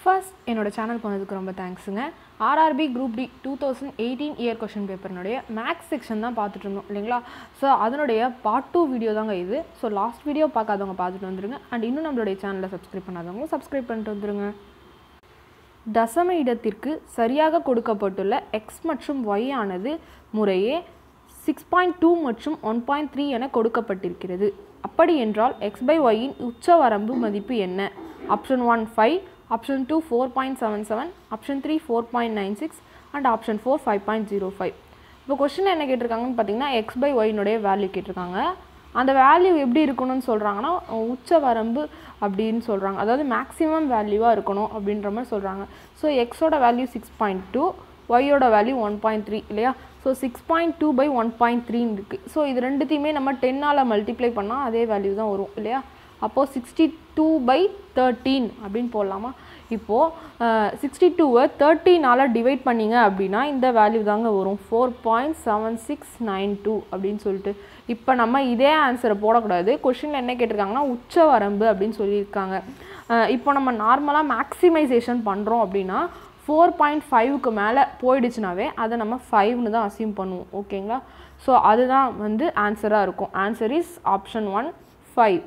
first என்னோட channel போனதுக்கு ரொம்ப தேங்க்ஸுங்க RRB group D two thousand eighteen year question பேப்பர்னுடைய மேக்ஸ் செக்ஷன் தான் பார்த்துட்டு இருந்தோம் இல்லைங்களா ஸோ அதனுடைய பார்ட் டூ வீடியோ தாங்க இது ஸோ லாஸ்ட் வீடியோ பார்க்காதவங்க பார்த்துட்டு வந்துருங்க அண்ட் இன்னும் நம்மளுடைய சேனலை சப்ஸ்கிரைப் பண்ணாதவங்களும் சப்ஸ்கிரைப் பண்ணிட்டு வந்துருங்க தசம இடத்திற்கு சரியாக கொடுக்கப்பட்டுள்ள எக்ஸ் மற்றும் ஒய் ஆனது முறையே சிக்ஸ் பாயிண்ட் டூ மற்றும் ஒன் பாயிண்ட் த்ரீ என கொடுக்கப்பட்டிருக்கிறது அப்படி என்றால் எக்ஸ் பை ஒய்யின் உச்ச வரம்பு மதிப்பு என்ன option one five option two four point seven seven option three four point nine six and option four five point zero five இப்போ கொஸ்டின் என்ன கேட்டிருக்காங்கன்னு பார்த்தீங்கன்னா எக்ஸ் பை ஒய்னுடைய வேல்யூ கேட்டிருக்காங்க அந்த வேல்யூ எப்படி இருக்கணும்னு சொல்கிறாங்கன்னா உச்ச வரம்பு அப்படின்னு சொல்கிறாங்க அதாவது மேக்ஸிமம் வேல்யூவாக இருக்கணும் அப்படின்ற மாதிரி சொல்கிறாங்க ஸோ எக்ஸோட வேல்யூ சிக்ஸ் பாயிண்ட் டூ ஒய்யோட வேல்யூ ஒன் பாயிண்ட் த்ரீ இல்லையா so six point two by one point த்ரீன்னு இருக்குது ஸோ இது ரெண்டுத்தையுமே நம்ம டென்னால் மல்டிப்ளை பண்ணால் அதே வேல்யூ தான் வரும் இல்லையா அப்போது சிக்ஸ்டி டூ பை தேர்ட்டீன் அப்படின்னு போடலாமா இப்போது சிக்ஸ்டி டூவை தேர்ட்டீனால் டிவைட் பண்ணிங்க அப்படின்னா இந்த வேல்யூ தாங்க வரும் four point seven six nine two அப்படின்னு சொல்லிட்டு இப்போ நம்ம இதே ஆன்சரை போடக்கூடாது கொஷினில் என்ன கேட்டிருக்காங்கன்னா உச்ச வரம்பு அப்படின்னு சொல்லியிருக்காங்க இப்போ நம்ம நார்மலாக மேக்ஸிமைசேஷன் பண்ணுறோம் அப்படின்னா ஃபோர் பாயிண்ட் ஃபைவுக்கு மேலே போயிடுச்சுனாவே அதை நம்ம ஃபைவ்னு தான் அசியூம் பண்ணுவோம் ஓகேங்களா ஸோ அதுதான் வந்து ஆன்சராக இருக்கும் answer is option one five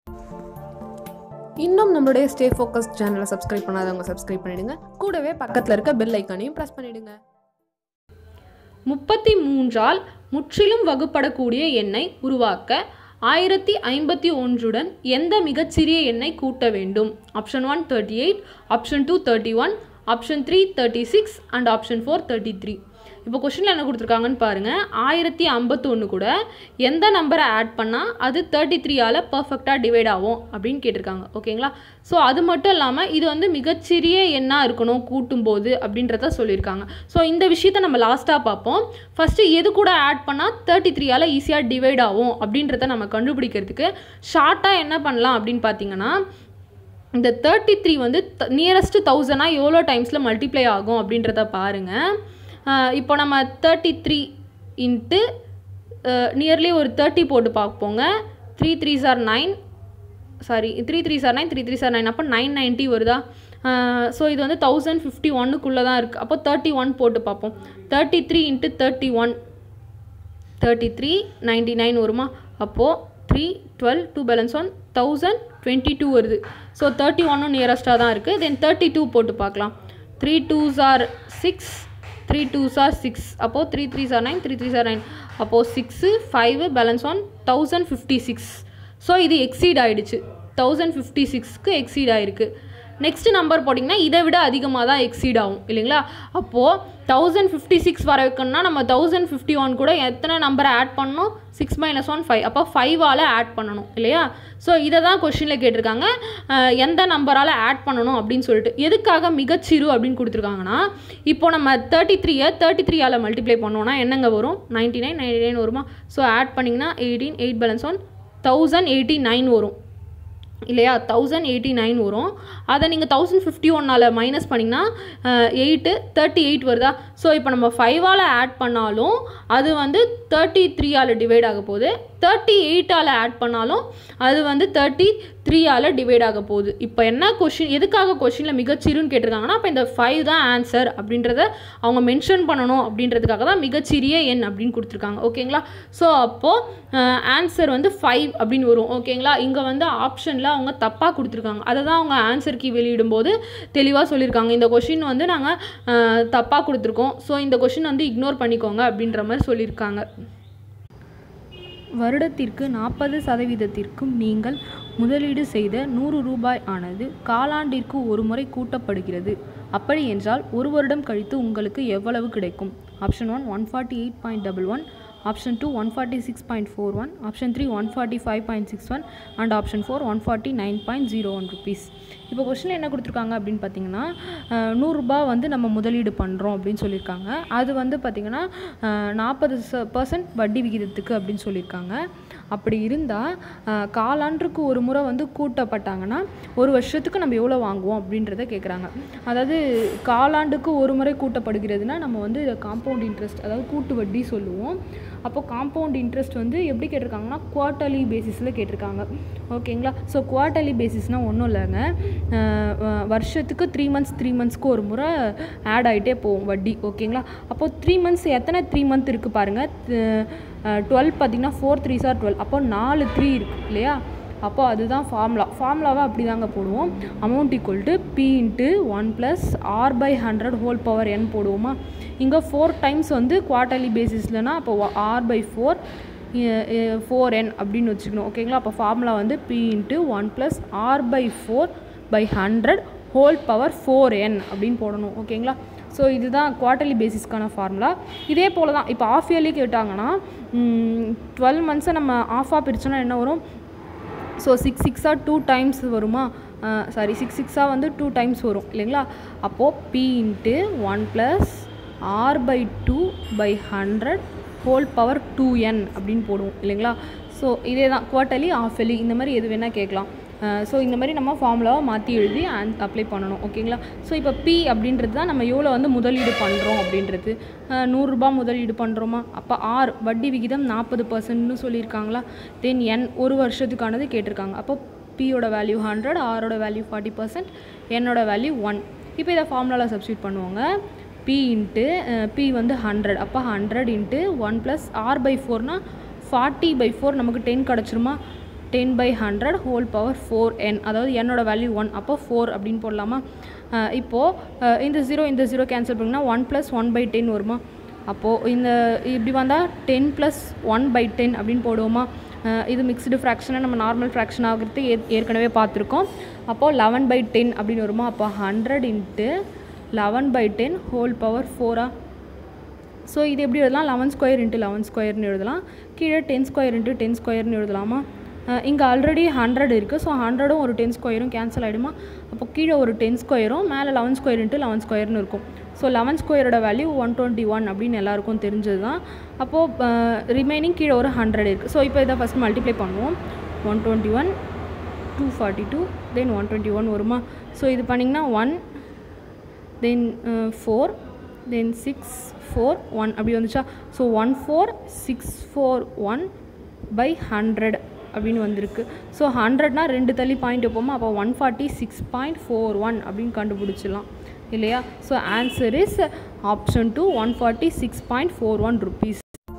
இன்னும் நம்மளுடைய ஸ்டே ஃபோக்கஸ் சேனலை சப்ஸ்கிரைப் பண்ணாதவங்க சப்ஸ்கிரைப் பண்ணிடுங்க கூடவே பக்கத்தில் இருக்க பெல் ஐக்கானையும் ப்ரெஸ் பண்ணிடுங்க முப்பத்தி மூன்றால் முற்றிலும் வகுப்படக்கூடிய எண்ணை உருவாக்க ஆயிரத்தி ஐம்பத்தி ஒன்றுடன் எந்த மிகச்சிறிய எண்ணை கூட்ட வேண்டும் option one thirty eight option two thirty one option three thirty six and option four thirty three இப்போ கொஷினில் என்ன கொடுத்துருக்காங்கன்னு பாருங்கள் ஆயிரத்தி ஐம்பத்தொன்று கூட எந்த நம்பரை ஆட் பண்ணால் அது தேர்ட்டி த்ரீயால் பர்ஃபெக்டாக டிவைட் ஆகும் அப்படின்னு கேட்டிருக்காங்க ஓகேங்களா ஸோ அது மட்டும் இல்லாமல் இது வந்து மிகச்சிறிய எண்ணாக இருக்கணும் கூட்டும்போது அப்படின்றத சொல்லியிருக்காங்க ஸோ இந்த விஷயத்த நம்ம லாஸ்ட்டாக பார்ப்போம் ஃபஸ்ட்டு எது கூட ஆட் பண்ணால் தேர்ட்டி த்ரீயால் ஈஸியாக டிவைட் ஆகும் அப்படின்றத நம்ம கண்டுபிடிக்கிறதுக்கு ஷார்ட்டாக என்ன பண்ணலாம் அப்படின்னு பார்த்தீங்கன்னா இந்த தேர்ட்டி த்ரீ வந்து நியரஸ்ட்டு தௌசண்டாக எவ்வளோ டைம்ஸில் மல்டிப்ளை ஆகும் அப்படின்றத பாருங்கள் இப்போ நம்ம தேர்ட்டி த்ரீ இன்ட்டு நியர்லி ஒரு தேர்ட்டி போட்டு பார்ப்போங்க three three sir nine sorry three three sir nine three three sir nine அப்போ நைன் நைன்ட்டி வருதா ஸோ இது வந்து தௌசண்ட் ஃபிஃப்டி ஒன்னுக்குள்ளே தான் இருக்குது அப்போ தேர்ட்டி ஒன் போட்டு பார்ப்போம் thirty three into thirty one thirty three ninety nine வருமா அப்போது three twelve two balance one thousand twenty two வருது ஸோ தேர்ட்டி ஒன்னும் நியரஸ்ட்டாக தான் இருக்குது தென் தேர்ட்டி டூ போட்டு பார்க்கலாம் three twos are six three twos are six அப்போது three three sir nine three three sir nine அப்போது six five balance one thousand fifty six so இது எக்ஸீட் ஆகிடுச்சு தௌசண்ட் ஃபிஃப்டி சிக்ஸ்க்கு எக்ஸீட் ஆகிருக்கு next number போட்டிங்கன்னா இதை விட அதிகமாக தான் எக்ஸீட் ஆகும் இல்லைங்களா அப்போது தௌசண்ட் ஃபிஃப்டி சிக்ஸ் வர வைக்கணும்னா நம்ம தௌசண்ட் ஃபிஃப்டி ஒன் கூட எத்தனை நம்பரை ஆட் பண்ணணும் சிக்ஸ் மைனஸ் ஒன் ஃபைவ் அப்போ ஃபைவால் ஆட் பண்ணணும் இல்லையா ஸோ இதை தான் கொஷினில் கேட்டிருக்காங்க எந்த நம்பரால் ஆட் பண்ணணும் அப்படின்னு சொல்லிட்டு எதுக்காக மிகச்சிறு அப்படின்னு கொடுத்துருக்காங்கன்னா இப்போ நம்ம தேர்ட்டி த்ரீயை தேர்ட்டி த்ரீயால் மல்டிப்ளை பண்ணோன்னா என்னங்க வரும் நைன்ட்டி நைன் நைன்டி நைன் வருமா ஸோ ஆட் பண்ணிங்கன்னா eighteen eight balance one thousand eighty nine வரும் இல்லையா தௌசண்ட் எயிட்டி நைன் வரும் அதை நீங்கள் தௌசண்ட் ஃபிஃப்டி ஒன்னால் மைனஸ் பண்ணிங்கன்னா எயிட்டு தேர்ட்டி எயிட் வருதா ஸோ இப்போ நம்ம ஃபைவால் ஆட் பண்ணாலும் அது வந்து தேர்ட்டி த்ரீயால் டிவைட் ஆக போகுது தேர்ட்டி எயிட்டால் ஆட் பண்ணாலும் அது வந்து தேர்ட்டி த்ரீயால் டிவைட் ஆக போகுது இப்போ என்ன கொஷின் எதுக்காக கொஷினில் மிகச்சிறுன்னு கேட்டிருக்காங்கன்னா அப்போ இந்த ஃபைவ் தான் ஆன்சர் அப்படின்றத அவங்க மென்ஷன் பண்ணணும் அப்படின்றதுக்காக தான் மிகச்சிறிய எண் அப்படின்னு கொடுத்துருக்காங்க ஓகேங்களா ஸோ அப்போது ஆன்சர் வந்து ஃபைவ் அப்படின்னு வரும் ஓகேங்களா இங்கே வந்து ஆப்ஷனில் அவங்க தப்பாக கொடுத்துருக்காங்க அதை தான் அவங்க ஆன்சர் கீ வெளியிடும்போது தெளிவாக சொல்லியிருக்காங்க இந்த கொஷின் வந்து நாங்கள் தப்பாக கொடுத்துருக்கோம் ஸோ இந்த கொஷின் வந்து இக்னோர் பண்ணிக்கோங்க அப்படின்ற மாதிரி சொல்லியிருக்காங்க வருடத்திற்கு நாற்பது சதவீதத்திற்கும் நீங்கள் முதலீடு செய்த நூறு ரூபாய் ஆனது காலாண்டிற்கு ஒரு முறை கூட்டப்படுகிறது அப்படி என்றால் ஒரு வருடம் கழித்து உங்களுக்கு எவ்வளவு கிடைக்கும் option one one forty eight point double one option two one forty six point four one option three one forty five point six one and option four one forty nine point zero one rupees இப்போ கொஸ்டினில் என்ன கொடுத்துருக்காங்க அப்படின்னு பார்த்தீங்கன்னா நூறுரூபா வந்து நம்ம முதலீடு பண்ணுறோம் அப்படின்னு சொல்லியிருக்காங்க அது வந்து பார்த்திங்கன்னா நாற்பது பர்சன்ட் வட்டி விகிதத்துக்கு அப்படின்னு சொல்லியிருக்காங்க அப்படி இருந்தால் காலாண்டுக்கு ஒரு முறை வந்து கூட்டப்பட்டாங்கன்னா ஒரு வருஷத்துக்கு நம்ம எவ்வளோ வாங்குவோம் அப்படின்றத கேட்குறாங்க அதாவது காலாண்டுக்கு ஒரு முறை கூட்டப்படுகிறதுனா நம்ம வந்து இதை காம்பவுண்ட் இன்ட்ரெஸ்ட் அதாவது கூட்டு வட்டி சொல்லுவோம் அப்போ காம்பவுண்ட் இன்ட்ரெஸ்ட் வந்து எப்படி கேட்டிருக்காங்கன்னா குவார்ட்டர்லி பேசிஸில் கேட்டிருக்காங்க ஓகேங்களா ஸோ குவார்ட்டர்லி பேசிஸ்னால் ஒன்றும் இல்லைங்க அஹ் வ- வருஷத்துக்கு த்ரீ மந்த்ஸ் த்ரீ மந்த்ஸ்க்கு ஒரு முறை ஆட் ஆகிட்டே போகும் வட்டி ஓகேங்களா அப்போது த்ரீ மந்த்ஸ் எத்தனை த்ரீ மந்த் இருக்குது பாருங்கள் டுவெல் பார்த்தீங்கன்னா ஃபோர் த்ரீ சார் டுவெல் அப்போ நாலு த்ரீ இருக்குது இல்லையா அப்போ அதுதான் ஃபார்முலா ஃபார்முலாவை அப்படி தாங்க போடுவோம் amount equal to P into one plus R by hundred whole power N போடுவோமா இங்கே ஃபோர் டைம்ஸ் வந்து குவார்ட்டர்லி பேசிஸ்லனா அப்போ R by four four N அப்படின்னு வச்சுக்கணும் ஓகேங்களா அப்போ ஃபார்முலா வந்து P into one plus R by four by hundred whole power four N அப்படின்னு போடணும் ஓகேங்களா ஸோ இதுதான் குவார்ட்டர்லி பேசிஸ்க்கான ஃபார்முலா இதே போல் தான் இப்போ ஆஃப் இயர்லி கேட்டாங்கன்னா டுவெல் மந்த்ஸை நம்ம ஆஃபாக பிரிச்சோன்னா என்ன வரும் ஸோ சிக்ஸ் சிக்ஸாக டூ டைம்ஸ் வருமா சாரி சிக்ஸ் சிக்ஸாக வந்து டூ டைம்ஸ் வரும் இல்லைங்களா அப்போது P into one plus R by two by hundred whole power two N அப்படின்னு போடுவோம் இல்லைங்களா ஸோ இதே தான் குவார்ட்டர்லி ஆஃப் இயர்லி இந்த மாதிரி எது வேணால் கேட்கலாம் ஸோ இந்த மாதிரி நம்ம ஃபார்முலாவை மாற்றி எழுதி அண்ட் அப்ளை பண்ணணும் ஓகேங்களா ஸோ இப்போ பி அப்படின்றது தான் நம்ம எவ்வளோ வந்து முதலீடு பண்ணுறோம் அப்படின்றது அஹ், நூறுரூபா முதலீடு பண்ணுறோமா அப்போ ஆர் வட்டி விகிதம் நாற்பது பர்சன்ட்னு சொல்லியிருக்காங்களா தென் என் ஒரு வருஷத்துக்கானது கேட்டிருக்காங்க அப்போ பியோட வேல்யூ ஹண்ட்ரட் ஆரோட வேல்யூ ஃபார்ட்டி பர்சன்ட் என்னோட வேல்யூ ஒன் இப்போ இதை ஃபார்முலாவில் சப்ஸ்டியூட் பண்ணுவாங்க பி இன்ட்டு பி வந்து ஹண்ட்ரட் அப்போ hundred into one plus R by ஃபோர்னா ஃபார்ட்டி பை ஃபோர் நமக்கு டென் கிடச்சிருமா ten by hundred whole power four N அதாவது என்னோட வேல்யூ ஒன் அப்போ ஃபோர் அப்படின்னு போடலாமா அஹ் இப்போது அஹ் இந்த ஜீரோ இந்த ஜீரோ கேன்சல் பண்ணிங்கன்னா one plus one by ten வருமா அப்போது இந்த இப்படி வந்தால் ten plus one by ten அப்படின்னு போடுவோமா அஹ் இது மிக்ஸ்டு ஃப்ராக்ஷனை நம்ம நார்மல் ஃப்ராக்ஷன் ஆகிறது ஏ ஏற்கனவே பார்த்துருக்கோம் அப்போது லெவன் பை டென் அப்படின்னு வருமா அப்போ hundred into eleven by ten whole power ஃபோரா ஸோ இது எப்படி எழுதலாம் லெவன் ஸ்கொயர் இன்ட்டு லெவன் ஸ்கொயர்னு எழுதலாம் கீழே டென் ஸ்கொயர் இன்ட்டு டென் ஸ்கொயர்னு எழுதலாமா இங்கே ஆல்ரெடி ஹண்ட்ரட் இருக்குது ஸோ ஹண்ட்ரடும் ஒரு டென் ஸ்கொயரும் கேன்சல் ஆகிடுமா அப்போ கீழே ஒரு டென் ஸ்கொயரும் மேலே லெவன் ஸ்கொயர் இன்ட்டு லெவன் ஸ்கொயர்னு இருக்கும் ஸோ லெவன் ஸ்கொயரோட வேல்யூ ஒன் டுவெண்ட்டி ஒன் அப்படின்னு எல்லாருக்கும் தெரிஞ்சது தான் அப்போது ரிமைனிங் கீழே ஒரு ஹண்ட்ரட் இருக்குது ஸோ இப்போ இதை ஃபஸ்ட் மல்டிப்ளை பண்ணுவோம் one twenty one two forty two then one twenty one வருமா ஸோ இது பண்ணிங்கன்னா one then four then six four one அப்படி வந்துச்சா so one four six four one by hundred அப்படின்னு வந்திருக்கு ஸோ ஹண்ட்ரட்னா ரெண்டு தள்ளி பாயிண்ட் வைப்போமா அப்போ one forty six point four one அப்படின்னு கண்டுபிடிச்சிடலாம் இல்லையா so answer is option two one forty six point four one rupees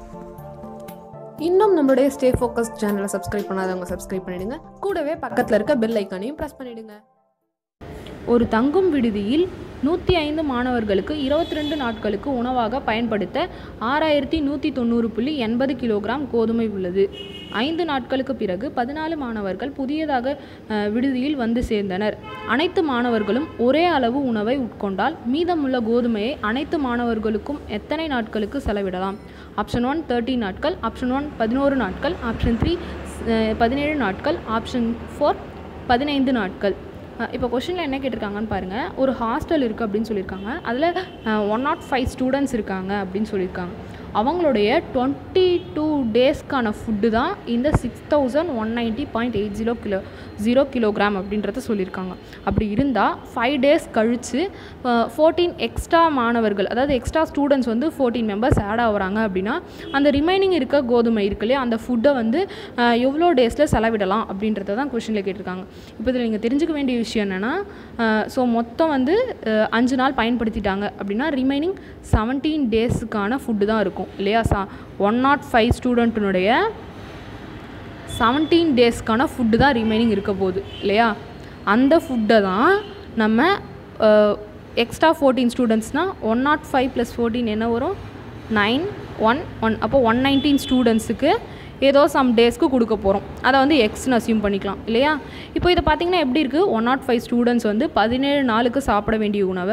இன்னும் நம்மளுடைய ஸ்டே ஃபோக்கஸ் சேனலை சப்ஸ்கிரைப் பண்ணாதவங்க சப்ஸ்கிரைப் பண்ணிடுங்க கூடவே பக்கத்தில் இருக்க பெல் ஐக்கானையும் ப்ரெஸ் பண்ணிடுங்க ஒரு தங்கும் விடுதியில் நூற்றி ஐந்து மாணவர்களுக்கு இருபத்தி ரெண்டு நாட்களுக்கு உணவாக பயன்படுத்த ஆறாயிரத்தி நூற்றி தொண்ணூறு புள்ளி எண்பது கிலோகிராம் கோதுமை உள்ளது ஐந்து நாட்களுக்கு பிறகு பதினாலு மாணவர்கள் புதியதாக அஹ், விடுதியில் வந்து சேர்ந்தனர் அனைத்து மாணவர்களும் ஒரே அளவு உணவை உட்கொண்டால் மீதமுள்ள கோதுமையை அனைத்து மாணவர்களுக்கும் எத்தனை நாட்களுக்கு செலவிடலாம் ஆப்ஷன் ஒன் தேர்ட்டி நாட்கள் ஆப்ஷன் ஒன் பதினோரு நாட்கள் ஆப்ஷன் த்ரீ பதினேழு நாட்கள் ஆப்ஷன் ஃபோர் பதினைந்து நாட்கள் இப்போ கொஷினில் என்ன கேட்டிருக்காங்கன்னு பாருங்கள் ஒரு ஹாஸ்டல் இருக்குது அப்படின்னு சொல்லியிருக்காங்க அதில் ஒன் நாட் ஃபைவ் ஸ்டூடெண்ட்ஸ் இருக்காங்க அப்படின்னு சொல்லியிருக்காங்க அவங்களுடைய டுவெண்ட்டி டூ டேஸ்க்கான ஃபுட்டு தான் இந்த six thousand one ninety point eight zero kilo zero kilogram அப்படின்றத சொல்லியிருக்காங்க அப்படி இருந்தால் ஃபைவ் டேஸ் கழித்து ஃபோர்டீன் எக்ஸ்ட்ரா மாணவர்கள் அதாவது எக்ஸ்ட்ரா ஸ்டூடெண்ட்ஸ் வந்து ஃபோர்டீன் மெம்பர்ஸ் ஆட் ஆகுறாங்க அப்படின்னா அந்த ரிமைனிங் இருக்க கோதுமை இருக்கு இல்லையா அந்த ஃபுட்டை வந்து அஹ், எவ்வளோ டேஸில் செலவிடலாம் அப்படின்றத தான் கொஷினில் கேட்டிருக்காங்க இப்போ இதில் நீங்கள் தெரிஞ்சுக்க வேண்டிய விஷயம் என்னென்னா ஸோ மொத்தம் வந்து அஹ், அஞ்சு நாள் பயன்படுத்திட்டாங்க அப்படின்னா ரிமைனிங் செவன்டீன் டேஸுக்கான ஃபுட்டு தான் இருக்கும் இல்லையா சா ஒன் நாட் ஃபைவ் ஸ்டூடெண்ட்டினுடைய செவன்டீன் டேஸ்க்கான ஃபுட்டு தான் ரிமைனிங் இருக்க போகுது இல்லையா அந்த ஃபுட்டை தான் நம்ம எக்ஸ்ட்ரா ஃபோர்டீன் ஸ்டூடெண்ட்ஸ்னால் one naught five plus fourteen என்ன வரும் நைன் ஒன் ஒன் அப்போ ஒன் நைன்டீன் ஸ்டூடெண்ட்ஸுக்கு ஏதோ சம் டேஸ்க்கு கொடுக்க போகிறோம் அதை வந்து எக்ஸ்னு அசியூம் பண்ணிக்கலாம் இல்லையா இப்போ இதை பார்த்தீங்கன்னா எப்படி இருக்குது ஒன் நாட் ஃபைவ் ஸ்டூடெண்ட்ஸ் வந்து பதினேழு நாளுக்கு சாப்பிட வேண்டிய உணவை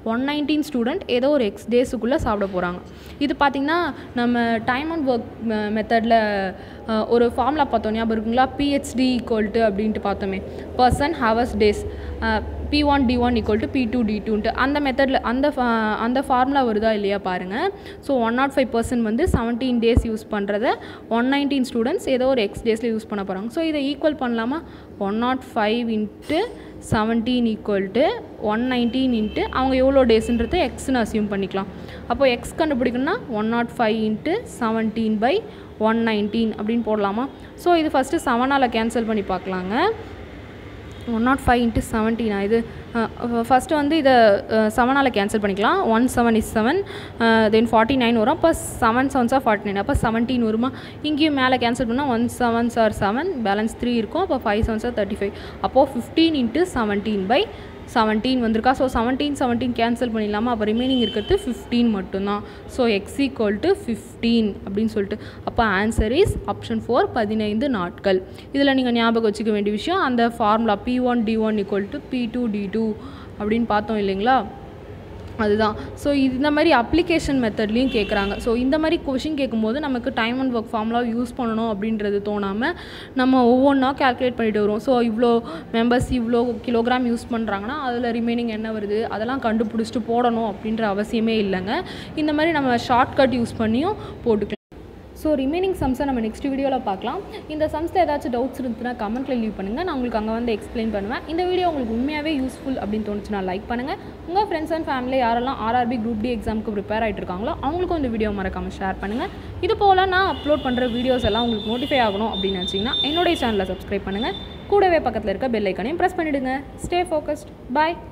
ஒன் நைன்டீன் ஸ்டூடெண்ட் ஏதோ ஒரு எக்ஸ் டேஸுக்குள்ளே சாப்பிட போகிறாங்க இது பார்த்திங்கன்னா நம்ம டைம் அண்ட் ஒர்க் மெத்தடில் ஒரு ஃபார்முலா பார்த்தோம் ஞாபகம் இருக்குங்களா பிஹெச்டி ஈக்குவல் டு அப்படின்ட்டு பார்த்தோமே person hours days P one D one equal to P two D டூன்ட்டு அந்த மெத்தடில் அந்த fa- அந்த ஃபார்முலா வருதா இல்லையா பாருங்கள் so one naught five percent வந்து செவன்டீன் டேஸ் யூஸ் பண்ணுறத ஒன் நைன்டீன் ஸ்டூடெண்ட்ஸ் ஏதோ ஒரு எக்ஸ் டேஸில் யூஸ் பண்ண போகிறாங்க ஸோ இதை ஈக்குவல் பண்ணலாமா one naught five into seventeen equal to one nineteen into அவங்க எவ்வளோ டேஸ்ன்றது எக்ஸ்னு அசியூம் பண்ணிக்கலாம் அப்போ எக்ஸ் கண்டுபிடிக்கணும்னா one naught five into seventeen by one nineteen அப்படின்னு போடலாமா ஸோ இது ஃபஸ்ட்டு செவனால் கேன்சல் பண்ணி பார்க்கலாங்க ஒன் நாட் ஃபைவ் இன்ட்டு செவன்டீனா இது ஃபஸ்ட்டு வந்து இதை செவனால் கேன்சல் பண்ணிக்கலாம் one seven is seven then forty nine வரும் அப்போ செவன் செவன்ஸாக ஃபார்ட்டி நைன் அப்போ செவன்டீன் வருமா இங்கேயும் மேலே கேன்சல் பண்ணால் ஒன் செவன் சார் செவன் பேலன்ஸ் த்ரீ இருக்கும் அப்போ ஃபைவ் செவன் சார் தேர்ட்டி ஃபைவ் அப்போது fifteen into seventeen by seventeen வந்திருக்கா ஸோ செவன்டீன் செவன்டீன் கேன்சல் பண்ணிடலாமா அப்போ ரிமைனிங் இருக்கிறது ஃபிஃப்டீன் மட்டும்தான் so X equal to fifteen அப்படின்னு சொல்லிட்டு அப்போ ஆன்சர் இஸ் ஆப்ஷன் ஃபோர் பதினைந்து நாட்கள் இதில் நீங்கள் ஞாபகம் வச்சுக்க வேண்டிய விஷயம் அந்த formula P one D one equal to P two D two அப்படின்னு பார்த்தோம் இல்லைங்களா அதுதான் ஸோ இந்த மாதிரி அப்ளிகேஷன் மெத்தட்லேயும் கேட்குறாங்க ஸோ இந்த மாதிரி கொஷின் கேட்கும்போது நமக்கு time and work formula use பண்ணணும் அப்படின்றது தோணாமல் நம்ம ஒவ்வொன்றா கால்குலேட் பண்ணிட்டு வரோம் ஸோ இவ்வளோ மெம்பர்ஸ் இவ்வளோ கிலோகிராம் யூஸ் பண்ணுறாங்கன்னா அதில் ரிமைனிங் என்ன வருது அதெல்லாம் கண்டுபிடிச்சிட்டு போடணும் அப்படின்ற அவசியமே இல்லைங்க இந்த மாதிரி நம்ம ஷார்ட்கட் யூஸ் பண்ணியும் போட்டுக்கலாம் ஸோ ரிமைனிங் சம்ஸை நம்ம நெக்ஸ்ட் வீடியோவில் பார்க்கலாம் இந்த சம்ஸில் ஏதாச்சும் டவுட்ஸ் இருந்துச்சுன்னா கமெண்ட்டில் லீவ் பண்ணுங்கள் நான் உங்களுக்கு அங்கே வந்து எக்ஸ்பிளைன் பண்ணுவேன் இந்த வீடியோ உங்களுக்கு உண்மையாகவே யூஸ்ஃபுல் அப்படின்னு தோணுச்சுன்னா லைக் பண்ணுங்கள் உங்கள் ஃப்ரெண்ட்ஸ் அண்ட் ஃபேமிலி யாரெல்லாம் ஆர்ஆர்பி குரூப் டி எக்ஸாமுக்கு ப்ரிப்பேர் ஆகிட்டு இருக்காங்களோ அவங்களுக்கும் இந்த வீடியோ மறக்காமல் ஷேர் பண்ணுங்கள் இது போல் நான் அப்லோட் பண்ணுற வீடியோஸ் எல்லாம் உங்களுக்கு நோட்டிஃபை ஆகணும் அப்படின்னு நினச்சிங்கன்னா என்னுடைய சேனலை சப்ஸ்கிரைப் பண்ணுங்கள் கூடவே பக்கத்தில் இருக்க பெல் ஐக்கனையும் ப்ரெஸ் பண்ணிவிடுங்க ஸ்டே ஃபோக்கஸ்ட் பாய்